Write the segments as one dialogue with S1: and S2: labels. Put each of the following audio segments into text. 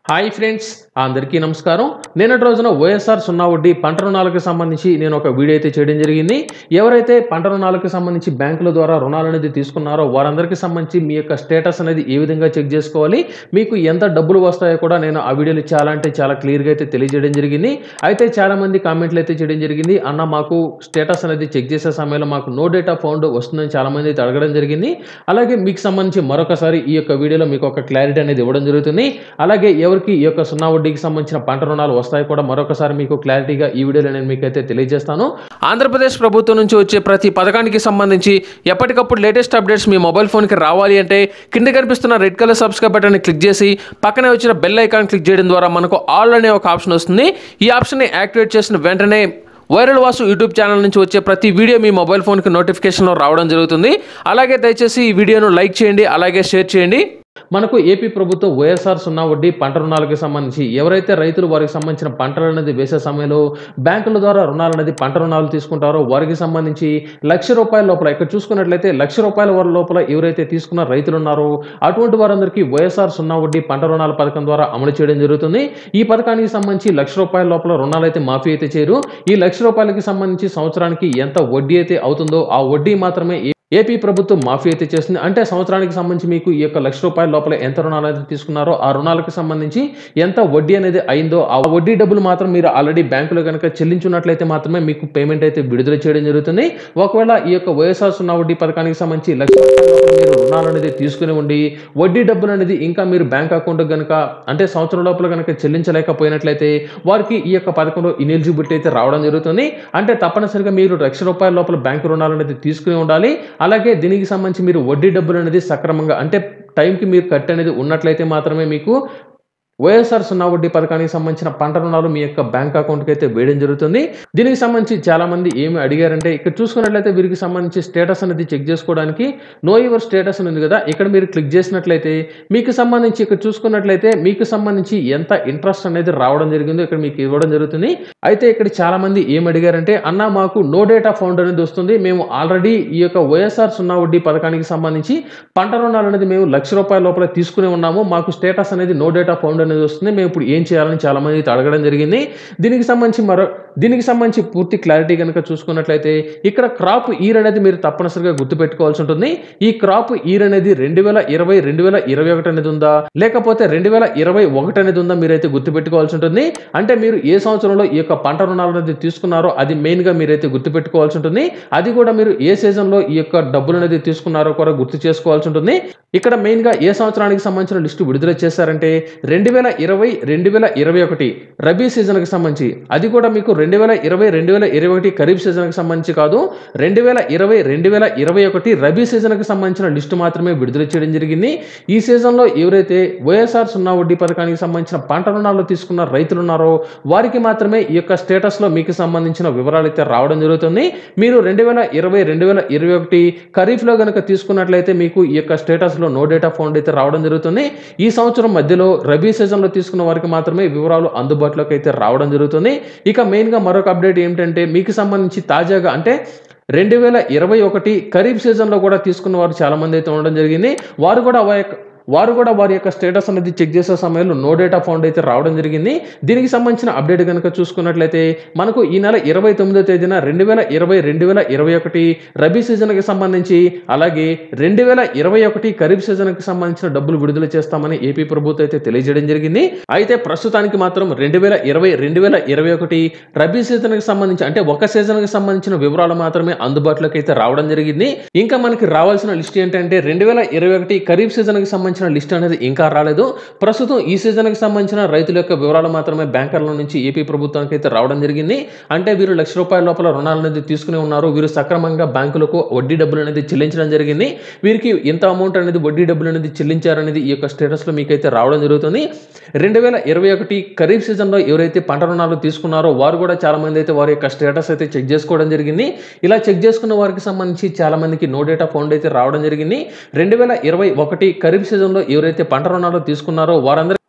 S1: hi friends అందరికీ నమస్కారం నిన్నటి రోజున వైఎస్ఆర్ సున్నా వడ్డీ పంట రుణాలకు సంబంధించి నేను ఒక వీడియో అయితే చేయడం జరిగింది ఎవరైతే పంట రుణాలకు సంబంధించి బ్యాంకుల ద్వారా రుణాలు అనేది తీసుకున్నారో వారందరికీ సంబంధించి మీ యొక్క స్టేటస్ అనేది ఏ విధంగా చెక్ చేసుకోవాలి మీకు ఎంత డబ్బులు వస్తాయో కూడా నేను ఆ వీడియోలో చాలా అంటే చాలా క్లియర్గా అయితే తెలియజేయడం జరిగింది అయితే చాలా మంది కామెంట్లు అయితే చేయడం జరిగింది అన్న మాకు స్టేటస్ అనేది చెక్ చేసే సమయంలో మాకు నో డేటా ఫౌండ్ వస్తుందని చాలా మంది అయితే అడగడం జరిగింది అలాగే మీకు సంబంధించి మరొకసారి ఈ యొక్క వీడియోలో మీకు ఒక క్లారిటీ అనేది ఇవ్వడం జరుగుతుంది అలాగే ఎవరికి ఈ యొక్క సున్నా వడ్డీకి సంబంధించిన పంట రుణాలు వస్తాయి కూడా మరొకసారి మీకు క్లారిటీగా ఈ వీడియోలో నేను మీకు అయితే తెలియజేస్తాను ఆంధ్రప్రదేశ్ ప్రభుత్వం నుంచి వచ్చే ప్రతి పథకానికి సంబంధించి ఎప్పటికప్పుడు లేటెస్ట్ అప్డేట్స్ మీ మొబైల్ ఫోన్కి రావాలి అంటే కింద కనిపిస్తున్న రెడ్ కలర్ సబ్స్క్రైబ్ బటన్ని క్లిక్ చేసి పక్కనే వచ్చిన బెల్ ఐకాన్ క్లిక్ చేయడం ద్వారా మనకు ఆల్ అనే ఒక ఆప్షన్ వస్తుంది ఈ ఆప్షన్ని యాక్టివేట్ చేసిన వెంటనే వైరల్ వాసు యూట్యూబ్ ఛానల్ నుంచి వచ్చే ప్రతి వీడియో మీ మొబైల్ ఫోన్కి నోటిఫికేషన్లో రావడం జరుగుతుంది అలాగే దయచేసి ఈ వీడియోను లైక్ చేయండి అలాగే షేర్ చేయండి మనకు ఏపీ ప్రభుత్వం వైఎస్ఆర్ సున్నా వడ్డీ పంట రుణాలకు సంబంధించి ఎవరైతే రైతులు వారికి సంబంధించిన పంటలు అనేది వేసే సమయంలో బ్యాంకుల ద్వారా రుణాలు అనేది పంట రుణాలు తీసుకుంటారో వారికి సంబంధించి లక్ష రూపాయల లోపల ఇక్కడ చూసుకున్నట్లయితే లక్ష రూపాయల వర లోపల ఎవరైతే తీసుకున్న రైతులు ఉన్నారో అటువంటి వారందరికీ వైఎస్ఆర్ సున్నా వడ్డీ పంట రుణాల పథకం ద్వారా అమలు చేయడం జరుగుతుంది ఈ పథకానికి సంబంధించి లక్ష రూపాయల లోపల రుణాలు అయితే మాఫీ అయితే చేయరు ఈ లక్ష రూపాయలకి సంబంధించి సంవత్సరానికి ఎంత వడ్డీ అయితే అవుతుందో ఆ వడ్డీ మాత్రమే ఏపీ ప్రభుత్వం మాఫీ అయితే చేస్తుంది అంటే సంవత్సరానికి సంబంధించి మీకు ఈ యొక్క లక్ష రూపాయల లోపల ఎంత రుణాలు అయితే తీసుకున్నారో ఆ రుణాలకు సంబంధించి ఎంత వడ్డీ అనేది అయిందో ఆ వడ్డీ డబ్బులు మాత్రం మీరు ఆల్రెడీ బ్యాంకులో కనుక చెల్లించున్నట్లయితే మాత్రమే మీకు పేమెంట్ అయితే విడుదల చేయడం జరుగుతుంది ఒకవేళ ఈ యొక్క వైఎస్ఆర్ సున్నా వడ్డీ పథకానికి సంబంధించి లక్ష రూపాయల లోపల మీరు రుణాలు అనేది తీసుకుని ఉండి వడ్డీ డబ్బులు అనేది ఇంకా మీరు బ్యాంక్ అకౌంట్ కనుక అంటే సంవత్సరం లోపల కనుక చెల్లించలేకపోయినట్లయితే వారికి ఈ యొక్క పథకంలో ఇనెలిజిబిలిటీ అయితే రావడం జరుగుతుంది అంటే తప్పనిసరిగా మీరు లక్ష రూపాయల లోపల బ్యాంకు రుణాలు అనేది తీసుకుని ఉండాలి అలాగే దీనికి సంబంధించి మీరు వడ్డీ డబ్బులు అనేది సక్రమంగా అంటే టైంకి మీరు కట్ అనేది ఉన్నట్లయితే మాత్రమే మీకు వైఎస్ఆర్ సున్నా వడ్డీ పథకానికి సంబంధించిన పంట రుణాలు మీ యొక్క బ్యాంక్ అకౌంట్కి అయితే వేయడం జరుగుతుంది దీనికి సంబంధించి చాలా మంది ఏమి అడిగారంటే ఇక్కడ చూసుకున్నట్లయితే వీరికి సంబంధించి స్టేటస్ అనేది చెక్ చేసుకోవడానికి నో యువర్ స్టేటస్ అని ఉంది కదా ఇక్కడ మీరు క్లిక్ చేసినట్లయితే మీకు సంబంధించి ఇక్కడ చూసుకున్నట్లయితే మీకు సంబంధించి ఎంత ఇంట్రెస్ట్ అనేది రావడం జరిగిందో ఇక్కడ మీకు ఇవ్వడం జరుగుతుంది అయితే ఇక్కడ చాలా మంది ఏం అడిగారంటే అన్న మాకు నో డేటా ఫౌండ్ అనేది వస్తుంది మేము ఆల్రెడీ ఈ యొక్క వైఎస్ఆర్ సున్నా వడ్డీ పథకానికి సంబంధించి పంట రుణాలు అనేది మేము లక్ష రూపాయల లోపల తీసుకుని ఉన్నాము మాకు స్టేటస్ అనేది నో డేటా ఫౌండ్ అనేది వస్తుంది మేము ఇప్పుడు ఏం చేయాలని చాలా మంది అయితే అడగడం జరిగింది దీనికి సంబంధించి మరో దీనికి సంబంధించి పూర్తి క్లారిటీ కనుక చూసుకున్నట్లయితే ఇక్కడ క్రాప్ ఈర్ అనేది మీరు తప్పనిసరిగా గుర్తుపెట్టుకోవాల్సి ఉంటుంది ఈ క్రాప్ ఈర్ అనేది రెండు వేల ఇరవై రెండు వేల ఇరవై ఒకటి అనేది ఉందా లేకపోతే రెండు వేల ఇరవై ఒకటి అనేది ఉందా మీరైతే గుర్తుపెట్టుకోవాల్సి ఉంటుంది అంటే మీరు ఏ సంవత్సరంలో ఈ యొక్క పంట రుణాలు అనేది తీసుకున్నారో అది మెయిన్గా మీరైతే గుర్తుపెట్టుకోవాల్సి ఉంటుంది అది కూడా మీరు ఏ సీజన్లో ఈ యొక్క డబ్బులు అనేది తీసుకున్నారో కూడా గుర్తు చేసుకోవాల్సి ఉంటుంది ఇక్కడ మెయిన్గా ఏ సంవత్సరానికి సంబంధించిన లిస్టు విడుదల చేశారంటే రెండు వేల ఇరవై రెండు వేల ఇరవై ఒకటి రబీ సీజన్కి సంబంధించి అది కూడా మీకు రెండు వేల ఇరవై రెండు వేల ఇరవై ఒకటి ఖరీఫ్ సీజన్కి సంబంధించి కాదు రెండు వేల ఇరవై రెండు వేల ఇరవై ఒకటి రబీ సీజన్కి సంబంధించిన లిస్టు మాత్రమే విడుదల చేయడం జరిగింది ఈ సీజన్లో ఎవరైతే వైఎస్ఆర్ సున్నా వడ్డీ పథకానికి సంబంధించిన పంట రుణాలు తీసుకున్న రైతులు ఉన్నారో వారికి మాత్రమే ఈ యొక్క స్టేటస్లో మీకు సంబంధించిన వివరాలు అయితే రావడం జరుగుతుంది మీరు రెండు వేల ఇరవై రెండు వేల ఇరవై ఒకటి ఖరీఫ్లో కనుక తీసుకున్నట్లయితే మీకు ఈ యొక్క స్టేటస్లో లో నో డేటా ఫౌండ్ అయితే రావడం జరుగుతుంది ఈ సంవత్సరం మధ్యలో రబీ సీజన్లో తీసుకున్న వారికి మాత్రమే వివరాలు అందుబాటులోకి అయితే రావడం జరుగుతుంది ఇక మెయిన్గా మరొక అప్డేట్ ఏమిటంటే మీకు సంబంధించి తాజాగా అంటే రెండు వేల ఇరవై ఒకటి ఖరీఫ్ సీజన్లో కూడా తీసుకున్న వారు చాలామంది అయితే ఉండడం జరిగింది వారు కూడా వారి వారు కూడా వారి యొక్క స్టేటస్ అనేది చెక్ చేసే సమయంలో నో డేటా ఫౌండ్ అయితే రావడం జరిగింది దీనికి సంబంధించిన అప్డేట్ కనుక చూసుకున్నట్లయితే మనకు ఈ నెల ఇరవై తొమ్మిదో తేదీన రెండు వేల ఇరవై రెండు వేల ఇరవై ఒకటి రబీ సీజన్కి సంబంధించి అలాగే రెండు వేల ఇరవై ఒకటి ఖరీఫ్ సీజన్కి సంబంధించిన డబ్బులు విడుదల చేస్తామని ఏపీ ప్రభుత్వం అయితే తెలియజేయడం జరిగింది అయితే ప్రస్తుతానికి మాత్రం రెండు వేల ఇరవై రెండు వేల ఇరవై ఒకటి రబీ సీజన్కి సంబంధించి అంటే ఒక సీజన్కి సంబంధించిన వివరాలు మాత్రమే అందుబాటులోకి అయితే రావడం జరిగింది ఇంకా మనకి రావాల్సిన లిస్ట్ ఏంటంటే రెండు వేల ఇరవై ఒకటి ఖరీఫ్ సీజన్కి సంబంధించిన సంబంధించిన లిస్ట్ అనేది ఇంకా రాలేదు ప్రస్తుతం ఈ సీజన్కి సంబంధించిన రైతుల యొక్క వివరాలు మాత్రమే బ్యాంకర్ల నుంచి ఏపీ ప్రభుత్వానికి అయితే రావడం జరిగింది అంటే వీరు లక్ష రూపాయల లోపల రుణాలు అనేది తీసుకుని ఉన్నారు వీరు సక్రమంగా బ్యాంకులకు వడ్డీ డబ్బులు అనేది చెల్లించడం జరిగింది వీరికి ఇంత అమౌంట్ అనేది వడ్డీ డబ్బులు అనేది చెల్లించారనేది ఈ యొక్క స్టేటస్లో మీకైతే రావడం జరుగుతుంది రెండు వేల ఇరవై ఒకటి ఖరీఫ్ సీజన్లో ఎవరైతే పంట రుణాలు తీసుకున్నారో వారు కూడా చాలా మంది అయితే వారి యొక్క స్టేటస్ అయితే చెక్ చేసుకోవడం జరిగింది ఇలా చెక్ చేసుకున్న వారికి సంబంధించి చాలా మందికి నో డేటా ఫౌండ్ అయితే రావడం జరిగింది రెండు వేల ఇరవై ఒకటి ఖరీఫ్ సీజన్లో ఎవరైతే పంట రుణాలు తీసుకున్నారో వారందరూ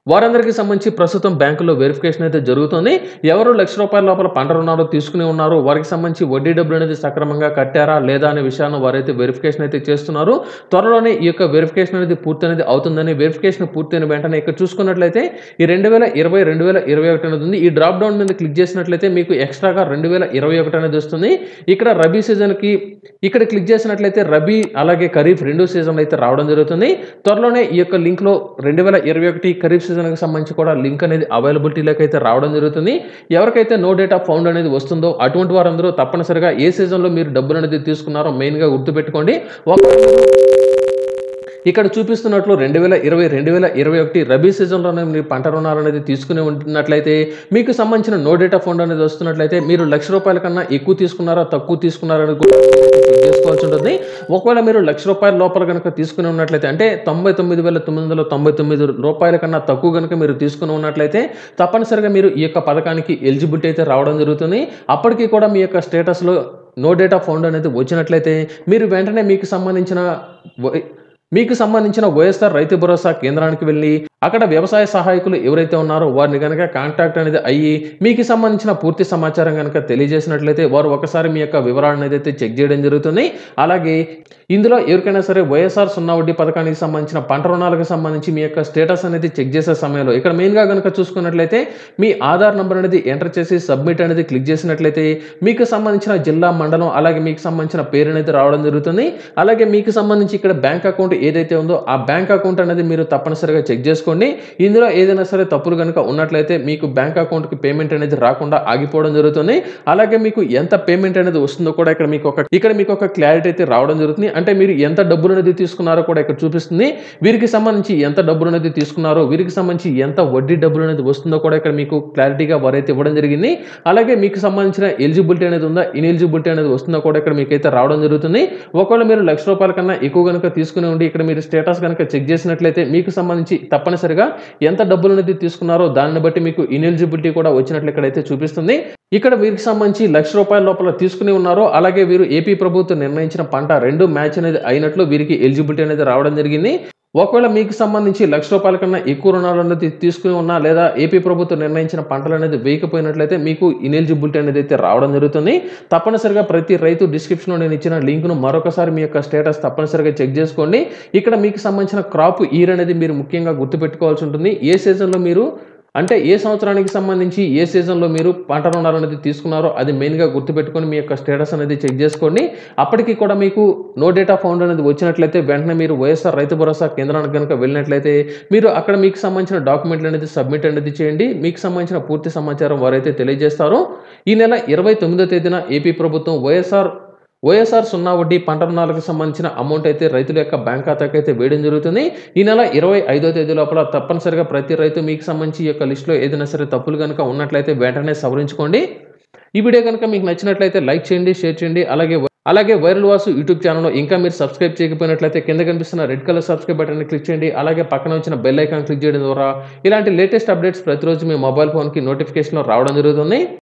S1: వారందరికీ సంబంధించి ప్రస్తుతం బ్యాంకులో వెరిఫికేషన్ అయితే జరుగుతుంది ఎవరు లక్ష రూపాయల లోపల పంట రుణాలు తీసుకుని ఉన్నారో వారికి సంబంధించి వడ్డీ డబ్బులు అనేది సక్రమంగా కట్టారా లేదా అనే విషయాన్ని వారైతే వెరిఫికేషన్ అయితే చేస్తున్నారు త్వరలోనే ఈ యొక్క వెరిఫికేషన్ అనేది పూర్తి అనేది అవుతుందని వెరిఫికేషన్ పూర్తయిన వెంటనే ఇక్కడ చూసుకున్నట్లయితే ఈ రెండు వేల ఇరవై రెండు వేల ఇరవై ఒకటి అనేది ఉంది ఈ డ్రాప్ డౌన్ మీద క్లిక్ చేసినట్లయితే మీకు ఎక్స్ట్రాగా రెండు వేల ఇరవై ఒకటి అనేది వస్తుంది ఇక్కడ రబీ సీజన్కి ఇక్కడ క్లిక్ చేసినట్లయితే రబీ అలాగే ఖరీఫ్ రెండు సీజన్లు అయితే రావడం జరుగుతుంది త్వరలోనే ఈ యొక్క లింక్లో రెండు వేల ఇరవై ఒకటి ఖరీఫ్ సీజన్కి సంబంధించి కూడా లింక్ అనేది అవైలబిలిటీలోకి అయితే రావడం జరుగుతుంది ఎవరికైతే నో డేటా ఫౌండ్ అనేది వస్తుందో అటువంటి వారందరూ తప్పనిసరిగా ఏ సీజన్లో మీరు డబ్బులు అనేది తీసుకున్నారో మెయిన్గా గుర్తుపెట్టుకోండి ఒకవేళ మీరు ఇక్కడ చూపిస్తున్నట్లు రెండు వేల ఇరవై రెండు వేల ఇరవై ఒకటి రబీ సీజన్లోనే మీరు పంట రుణాలు అనేది తీసుకుని ఉంటున్నట్లయితే మీకు సంబంధించిన నో డేటా ఫండ్ అనేది వస్తున్నట్లయితే మీరు లక్ష రూపాయల కన్నా ఎక్కువ తీసుకున్నారా తక్కువ తీసుకున్నారా అనేది కూడా చెక్ చేసుకోవాల్సి ఉంటుంది ఒకవేళ మీరు లక్ష రూపాయల లోపల కనుక తీసుకుని ఉన్నట్లయితే అంటే తొంభై తొమ్మిది వేల తొమ్మిది వందల తొంభై తొమ్మిది రూపాయల కన్నా తక్కువ కనుక మీరు తీసుకుని ఉన్నట్లయితే తప్పనిసరిగా మీరు ఈ యొక్క పథకానికి ఎలిజిబిలిటీ అయితే రావడం జరుగుతుంది అప్పటికి కూడా మీ యొక్క స్టేటస్లో నో డేటా ఫౌండ్ అనేది వచ్చినట్లయితే మీరు వెంటనే మీకు సంబంధించిన వ- మీకు సంబంధించిన వైఎస్ఆర్ రైతు భరోసా కేంద్రానికి వెళ్ళి అక్కడ వ్యవసాయ సహాయకులు ఎవరైతే ఉన్నారో వారిని కనుక కాంటాక్ట్ అనేది అయ్యి మీకు సంబంధించిన పూర్తి సమాచారం కనుక తెలియజేసినట్లయితే వారు ఒకసారి మీ యొక్క వివరాలను అయితే చెక్ చేయడం జరుగుతుంది అలాగే ఇందులో ఎవరికైనా సరే వైఎస్ఆర్ సున్నా వడ్డీ పథకానికి సంబంధించిన పంట రుణాలకు సంబంధించి మీ యొక్క స్టేటస్ అనేది చెక్ చేసే సమయంలో ఇక్కడ మెయిన్గా కనుక చూసుకున్నట్లయితే మీ ఆధార్ నంబర్ అనేది ఎంటర్ చేసి సబ్మిట్ అనేది క్లిక్ చేసినట్లయితే మీకు సంబంధించిన జిల్లా మండలం అలాగే మీకు సంబంధించిన పేరు అనేది రావడం జరుగుతుంది అలాగే మీకు సంబంధించి ఇక్కడ బ్యాంక్ అకౌంట్ ఏదైతే ఉందో ఆ బ్యాంక్ అకౌంట్ అనేది మీరు తప్పనిసరిగా చెక్ చేసుకోండి ఇందులో ఏదైనా సరే తప్పులు కనుక ఉన్నట్లయితే మీకు బ్యాంక్ అకౌంట్కి పేమెంట్ అనేది రాకుండా ఆగిపోవడం జరుగుతుంది అలాగే మీకు ఎంత పేమెంట్ అనేది వస్తుందో కూడా ఇక్కడ మీకు ఒక ఇక్కడ మీకు ఒక క్లారిటీ అయితే రావడం జరుగుతుంది అంటే మీరు ఎంత డబ్బులు అనేది తీసుకున్నారో కూడా ఇక్కడ చూపిస్తుంది వీరికి సంబంధించి ఎంత డబ్బులు అనేది తీసుకున్నారో వీరికి సంబంధించి ఎంత వడ్డీ డబ్బులు అనేది వస్తుందో కూడా ఇక్కడ మీకు క్లారిటీగా వారైతే ఇవ్వడం జరిగింది అలాగే మీకు సంబంధించిన ఎలిజిబిలిటీ అనేది ఉందా ఇన్ఎలిజిబిలిటీ అనేది వస్తుందో కూడా ఇక్కడ మీకైతే రావడం జరుగుతుంది ఒకవేళ మీరు లక్ష రూపాయల కన్నా ఎక్కువ కనుక తీసుకుని ఉండి ఇక్కడ మీరు స్టేటస్ కనుక చెక్ చేసినట్లయితే మీకు సంబంధించి తప్పనిసరిగా ఎంత డబ్బులు అనేది తీసుకున్నారో దాన్ని బట్టి మీకు ఇన్ఎలిజిబిలిటీ కూడా వచ్చినట్లు ఇక్కడైతే చూపిస్తుంది ఇక్కడ వీరికి సంబంధించి లక్ష రూపాయల లోపల తీసుకుని ఉన్నారో అలాగే వీరు ఏపీ ప్రభుత్వం నిర్ణయించిన పంట రెండు మ్యాచ్ అనేది అయినట్లు వీరికి ఎలిజిబిలిటీ అనేది రావడం జరిగింది ఒకవేళ మీకు సంబంధించి లక్ష రూపాయల కన్నా ఎక్కువ రుణాలు అనేది తీసుకుని ఉన్నా లేదా ఏపీ ప్రభుత్వం నిర్ణయించిన పంటలు అనేది వేయకపోయినట్లయితే మీకు ఇనెలిజిబిలిటీ అనేది అయితే రావడం జరుగుతుంది తప్పనిసరిగా ప్రతి రైతు డిస్క్రిప్షన్లో నేను ఇచ్చిన లింక్ను మరొకసారి మీ యొక్క స్టేటస్ తప్పనిసరిగా చెక్ చేసుకోండి ఇక్కడ మీకు సంబంధించిన క్రాప్ ఇయర్ అనేది మీరు ముఖ్యంగా గుర్తుపెట్టుకోవాల్సి ఉంటుంది ఏ సీజన్లో మీరు అంటే ఏ సంవత్సరానికి సంబంధించి ఏ సీజన్లో మీరు పంట రుణాలు అనేది తీసుకున్నారో అది మెయిన్గా గుర్తుపెట్టుకొని మీ యొక్క స్టేటస్ అనేది చెక్ చేసుకోండి అప్పటికి కూడా మీకు నో డేటా ఫౌండ్ అనేది వచ్చినట్లయితే వెంటనే మీరు వైఎస్ఆర్ రైతు భరోసా కేంద్రానికి కనుక వెళ్ళినట్లయితే మీరు అక్కడ మీకు సంబంధించిన డాక్యుమెంట్లు అనేది సబ్మిట్ అనేది చేయండి మీకు సంబంధించిన పూర్తి సమాచారం వారైతే తెలియజేస్తారు ఈ నెల ఇరవై తొమ్మిదో తేదీన ఏపీ ప్రభుత్వం వైఎస్ఆర్ వైఎస్ఆర్ సున్నా వడ్డీ పంట రుణాలకు సంబంధించిన అమౌంట్ అయితే రైతుల యొక్క బ్యాంక్ ఖాతాకి అయితే వేయడం జరుగుతుంది ఈ నెల ఇరవై ఐదో తేదీ లోపల తప్పనిసరిగా ప్రతి రైతు మీకు సంబంధించి ఈ యొక్క లిస్టులో ఏదైనా సరే తప్పులు కనుక ఉన్నట్లయితే వెంటనే సవరించుకోండి ఈ వీడియో కనుక మీకు నచ్చినట్లయితే లైక్ చేయండి షేర్ చేయండి అలాగే అలాగే వైరల్ వాసు యూట్యూబ్ ఛానల్ ఇంకా మీరు సబ్స్క్రైబ్ చేయకపోయినట్లయితే కింద కనిపిస్తున్న red colour subscribe button click చేయండి అలాగే పక్కన వచ్చిన బెల్ ఐకాన్ క్లిక్ చేయడం ద్వారా ఇలాంటి లేటెస్ట్ అప్డేట్స్ ప్రతిరోజు మీ మొబైల్ ఫోన్కి నోటిఫికేషన్ రావడం జరుగుతుంది